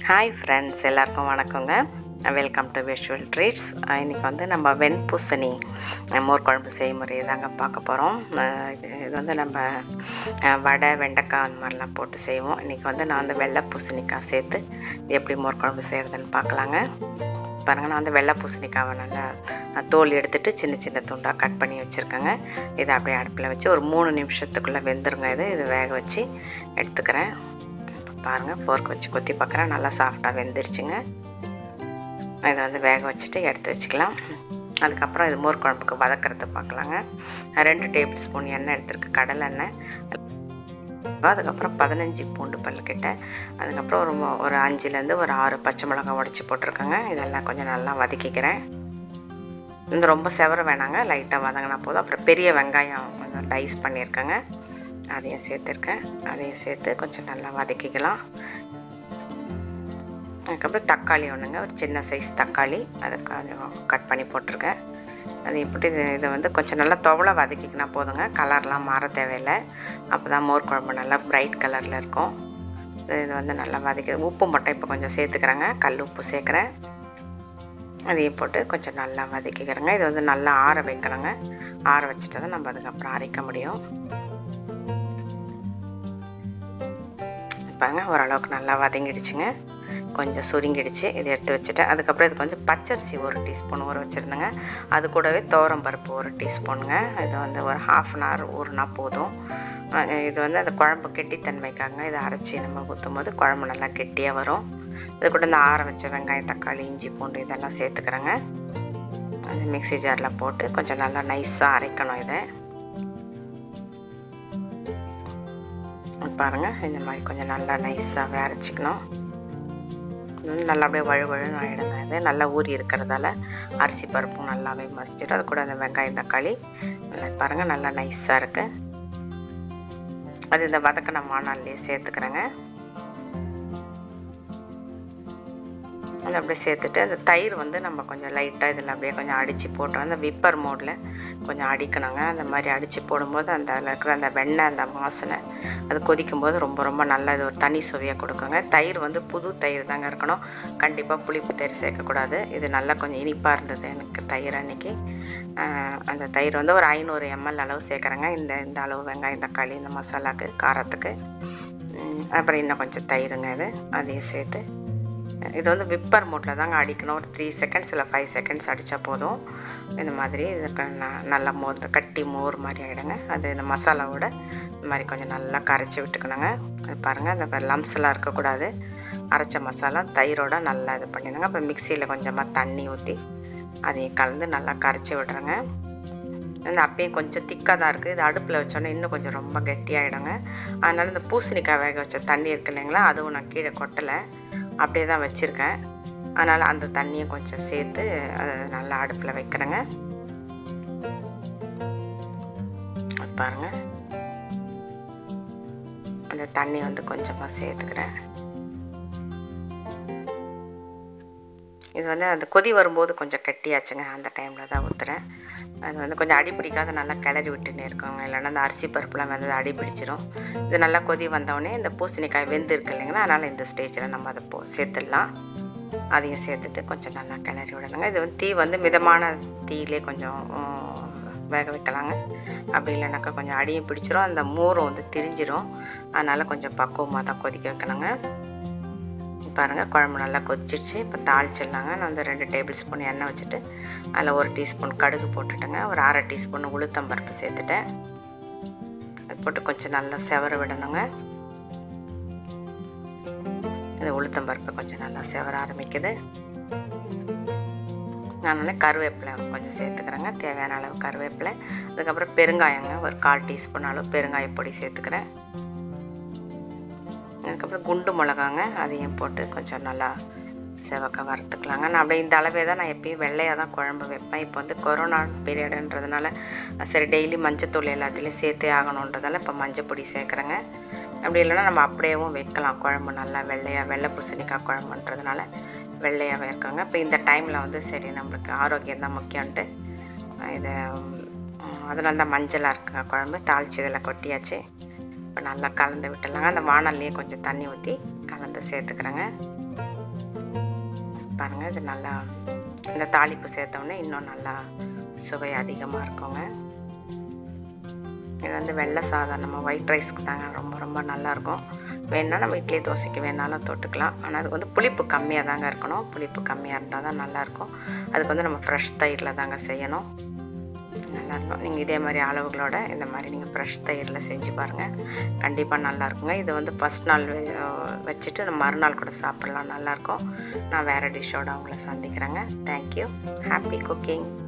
hi friends எல்லாருக்கும் வணக்கங்க welcome to visual treats இன்றைக்கி வந்து நம்ம வெண்பூசணி அஹ், மோர் குழம்பு செய்முறை தாங்க பார்க்க போகிறோம் இது இது வந்து நம்ம அஹ், வடை வெண்டைக்காய் அந்த மாதிரிலாம் போட்டு செய்வோம் இன்றைக்கி வந்து நான் வந்து வெள்ளை பூசணிக்காய் சேர்த்து இது எப்படி மோர் குழம்பு செய்கிறதுன்னு பார்க்கலாங்க பாருங்கள் நான் வந்து வெள்ளை பூசணிக்காவை நல்லா அஹ், தோல் எடுத்துட்டு சின்ன சின்ன துண்டாக கட் பண்ணி வச்சுருக்கேங்க இதை அப்படியே அடுப்பில் வச்சு ஒரு மூணு நிமிஷத்துக்குள்ளே வெந்துருங்க இது இது வேக வச்சு எடுத்துக்கிறேன் பாருங்கள் போர்க்கு வச்சு கொத்தி பார்க்குறேன் நல்லா சாஃப்டாக வெந்துருச்சுங்க இதை வந்து வேக வச்சுட்டு எடுத்து வச்சுக்கலாம் அதுக்கப்புறம் இது மோர் குழம்புக்கு வதக்கிறது பார்க்கலாங்க ரெண்டு டேபிள் ஸ்பூன் எண்ணெய் எடுத்துருக்கு கடலை எண்ணெய் அதுக்கப்புறம் பதினஞ்சு பூண்டு பல்லு கிட்ட அதுக்கப்புறம் ஒரு மொ- ஒரு அஞ்சுலேருந்து ஒரு ஆறு பச்சை மிளகாய் உடச்சி போட்டிருக்கேங்க இதெல்லாம் கொஞ்சம் நல்லா வதக்கிக்கிறேன் இந்த ரொம்ப செவர வேணாங்க லைட்டாக வதங்கினா போதும் அப்புறம் பெரிய வெங்காயம் கொஞ்சம் டைஸ் பண்ணியிருக்கேங்க அதையும் சேர்த்துருக்கேன் அதையும் சேர்த்து கொஞ்சம் நல்லா வதக்கிக்கலாம் அதுக்கப்புறம் தக்காளி ஒன்றுங்க ஒரு சின்ன சைஸ் தக்காளி அதை கொஞ்சம் கட் பண்ணி போட்டிருக்கேன் அது எப்படி இது இதை வந்து கொஞ்சம் நல்லா துவளை வதக்கிக்கினா போதுங்க கலர்லாம் மாற தேவையில்லை அப்போ தான் மோர் குழம்பு நல்லா பிரைட் கலரில் இருக்கும் இது இது வந்து நல்லா வதக்கி உப்பு மட்டும் இப்போ கொஞ்சம் சேர்த்துக்கிறேங்க கல் உப்பு சேர்க்குறேன் அதையும் போட்டு கொஞ்சம் நல்லா வதக்கிக்கிறேங்க இது வந்து நல்லா ஆற வைக்கணுங்க ஆற வச்சுட்டு தான் நம்ம அதுக்கப்புறம் அரைக்க முடியும் பாருங்க ஓரளவுக்கு நல்லா வதங்கிடுச்சுங்க கொஞ்சம் சுருங்கிடுச்சு இதை எடுத்து வச்சுட்டேன் அதுக்கப்புறம் இதுக்கு வந்து பச்சரிசி ஒரு டீஸ்பூன் ஊற வச்சுருந்தேங்க அது கூடவே துவரம் பருப்பு ஒரு டீஸ்பூனுங்க இது வந்து ஒரு ஹாஃப் அன் ஹவர் ஊறுனா போதும் அஹ் இது வந்து அந்த குழம்பு கெட்டித்தன்மைக்காக இதை அரைச்சி நம்ம ஊற்றும் போது குழம்பு நல்லா கெட்டியாக வரும் இது கூட இந்த ஆற வச்ச வெங்காயம் தக்காளி இஞ்சி பூண்டு இதெல்லாம் சேர்த்துக்கிறேங்க அந்த மிக்ஸி ஜாரில் போட்டு கொஞ்சம் நல்லா நைஸாக அரைக்கணும் இதை பாருங்கள் இந்த மாதிரி கொஞ்சம் நல்லா நைஸாகவே அரைச்சிக்கணும் ம், நல்லா அப்படியே வழு வழுன்னு ஆகிடுங்க இது நல்லா ஊறி இருக்கிறதால அரிசி பருப்பும் நல்லாவே மசிச்சிட்டு அது கூட அந்த வெங்காயம் தக்காளி நல்லா பாருங்கள் நல்லா நைஸாக இருக்குது அது இந்த வதக்கின மானாலே சேர்த்துக்கிறேங்க அதை அப்படியே சேர்த்துட்டு அந்த தயிர் வந்து நம்ம கொஞ்சம் லைட்டாக இதில் அப்படியே கொஞ்சம் அடித்து போட்டோம் அந்த விப்பர் மோடில் கொஞ்சம் அடிக்கணுங்க அந்த மாதிரி அடித்து போடும்போது அந்த அதில் இருக்கிற அந்த வெண்ணெய் அந்த வாசனை அது கொதிக்கும் போது ரொம்ப ரொம்ப நல்ல இது ஒரு தனி சுவையாக கொடுக்குங்க தயிர் வந்து புது தயிர் தாங்க இருக்கணும் கண்டிப்பாக புளிப்பு தயிர் சேர்க்கக்கூடாது இது நல்லா கொஞ்சம் இனிப்பாக இருந்தது எனக்கு தயிர் அன்னைக்கு ஆஹ் அந்த தயிர் வந்து ஒரு ஐநூறு எம்எல் அளவு சேர்க்குறேங்க இந்த இந்த அளவு வெங்காயம் தக்காளி இந்த மசாலாக்கு காரத்துக்கு உம், அப்புறம் இன்னும் கொஞ்சம் தயிருங்க இது அதையும் சேர்த்து இது வந்து விப்பர் மோட்டில் தாங்க அடிக்கணும் ஒரு த்ரீ செகண்ட்ஸ் இல்லை ஃபைவ் செகண்ட்ஸ் அடித்தா போதும் இந்த மாதிரி இதுக்கு ந- நல்லா மோர் கட்டி மோர் மாதிரி ஆகிடுங்க அது இந்த மசாலாவோட இந்த மாதிரி கொஞ்சம் நல்லா கரைச்சி விட்டுக்கணுங்க அது பாருங்கள் அந்த லம்ஸ்லாம் இருக்கக்கூடாது அரைச்ச மசாலா தயிரோட நல்லா இது பண்ணிடுங்க அப்புறம் மிக்சியில் கொஞ்சமாக தண்ணி ஊற்றி அதையும் கலந்து நல்லா கரைச்சி விட்றேங்க இந்த அப்பயும் கொஞ்சம் திக்காக தான் இருக்குது இது அடுப்பில் வச்சோன்னே இன்னும் கொஞ்சம் ரொம்ப கெட்டியாகிடுங்க அதனால் இந்த பூசணிக்காய் வேக வச்ச தண்ணி இருக்கு இல்லைங்களா அதுவும் நான் கீழே கொட்டலை அப்படியே தான் வச்சுருக்கேன் அதனால் அந்த தண்ணியை கொஞ்சம் சேர்த்து அதை நல்லா அடுப்பில் வைக்கிறேங்க அது பாருங்க அந்த தண்ணி வந்து கொஞ்சமாக சேர்த்துக்கிறேன் இது வந்து அந்த கொதி வரும்போது கொஞ்சம் கெட்டியாச்சுங்க அந்த டைமில் தான் ஊற்றுறேன் அது வந்து கொஞ்சம் அடி பிடிக்காத நல்லா கிளறி விட்டுனே இருக்கோங்க இல்லைன்னா அந்த அரிசி பருப்புலாம் வந்து அடி பிடிச்சிரும் இது நல்லா கொதி வந்தோடனே இந்த பூசணிக்காய் வெந்து இருக்கு இல்லைங்களா அதனால் இந்த ஸ்டேஜில் நம்ம அதை போ சேர்த்துடலாம் அதையும் சேர்த்துட்டு கொஞ்சம் நல்லா கிளறி விடணுங்க இது வந்து தீ வந்து மிதமான தீயிலே கொஞ்சம் உம், வேக வைக்கலாங்க அப்படி இல்லைனாக்கா கொஞ்சம் அடியும் பிடிச்சிரும் அந்த மோரும் வந்து திரிஞ்சிரும் அதனால் கொஞ்சம் பக்குவமாக தான் கொதிக்க வைக்கணுங்க பாருங்கள் குழம்பு நல்லா கொதிச்சிடுச்சு இப்போ தாளிச்சிடலாங்க நான் வந்து ரெண்டு டேபிள் ஸ்பூன் எண்ணெய் வச்சுட்டு அதில் ஒரு டீஸ்பூன் கடுகு போட்டுட்டேங்க ஒரு அரை டீஸ்பூன் உளுத்தம்பருப்பு சேர்த்துட்டேன் அது போட்டு கொஞ்சம் நல்லா செவர விடணுங்க இந்த உளுத்தம்பருப்பு கொஞ்சம் நல்லா செவர ஆரம்பிக்குது நான் வந்து கருவேப்பிலை கொஞ்சம் சேர்த்துக்கிறேங்க தேவையான அளவு கருவேப்பிலை அதுக்கப்புறம் பெருங்காயங்க ஒரு கால் டீஸ்பூன் அளவு பெருங்காய பொடி சேர்த்துக்கிறேன் அதுக்கப்புறம் குண்டு மிளகாங்க அதையும் போட்டு கொஞ்சம் நல்லா செவக்க வறுத்துக்கலாங்க நான் அப்படியே இந்த அளவே தான் நான் எப்பயும் வெள்ளையாக தான் குழம்பு வைப்பேன் இப்போ வந்து கொரோனா பீரியடுன்றதுனால சரி டெய்லி மஞ்சத்தூள் எல்லாத்துலேயும் சேர்த்தே ஆகணுன்றதால இப்போ மஞ்சள் பொடி சேர்க்குறேங்க அப்படி இல்லைன்னா நம்ம அப்படியேவும் வைக்கலாம் குழம்பு நல்லா வெள்ளையாக வெள்ளை பூசணிக்காய் குழம்புன்றதுனால வெள்ளையாகவே இருக்காங்க இப்போ இந்த டைமில் வந்து சரி நம்மளுக்கு ஆரோக்கியம் தான் முக்கியம்ன்ட்டு இதை அதனால தான் மஞ்சளாக இருக்குங்க குழம்பு தாளித்து இதில் கொட்டியாச்சு இப்போ நல்லா கலந்து விட்டுலாங்க அந்த வானல்லையே கொஞ்சம் தண்ணி ஊற்றி கலந்து சேர்த்துக்கிறேங்க பாருங்கள் இது நல்லா இந்த தாளிப்பு சேர்த்தோடனே இன்னும் நல்லா சுவை அதிகமாக இருக்குங்க இது வந்து வெள்ளை சாதம் நம்ம ஒயிட் ரைஸ்க்கு தாங்க ரொம்ப ரொம்ப நல்லாயிருக்கும் வேணால் நம்ம இட்லி தோசைக்கு வேணாலும் தொட்டுக்கலாம் ஆனால் அதுக்கு வந்து புளிப்பு கம்மியாக தாங்க இருக்கணும் புளிப்பு கம்மியாக இருந்தால் தான் நல்லாயிருக்கும் அதுக்கு வந்து நம்ம ஃப்ரெஷ் தயிரில் தாங்க செய்யணும் நல்லாயிருக்கும் நீங்கள் இதே மாதிரி அளவுகளோட இந்த மாதிரி நீங்கள் ஃப்ரெஷ் தயிரில் செஞ்சு பாருங்கள் கண்டிப்பாக நல்லாயிருக்குங்க இது வந்து ஃபஸ்ட் நாள் வச்சுட்டு நம்ம மறுநாள் கூட சாப்பிட்லாம் நல்லாயிருக்கும் நான் வேறு டிஷ்ஷோடு அவங்கள சந்திக்கிறேங்க தேங்க்யூ ஹாப்பி குக்கிங்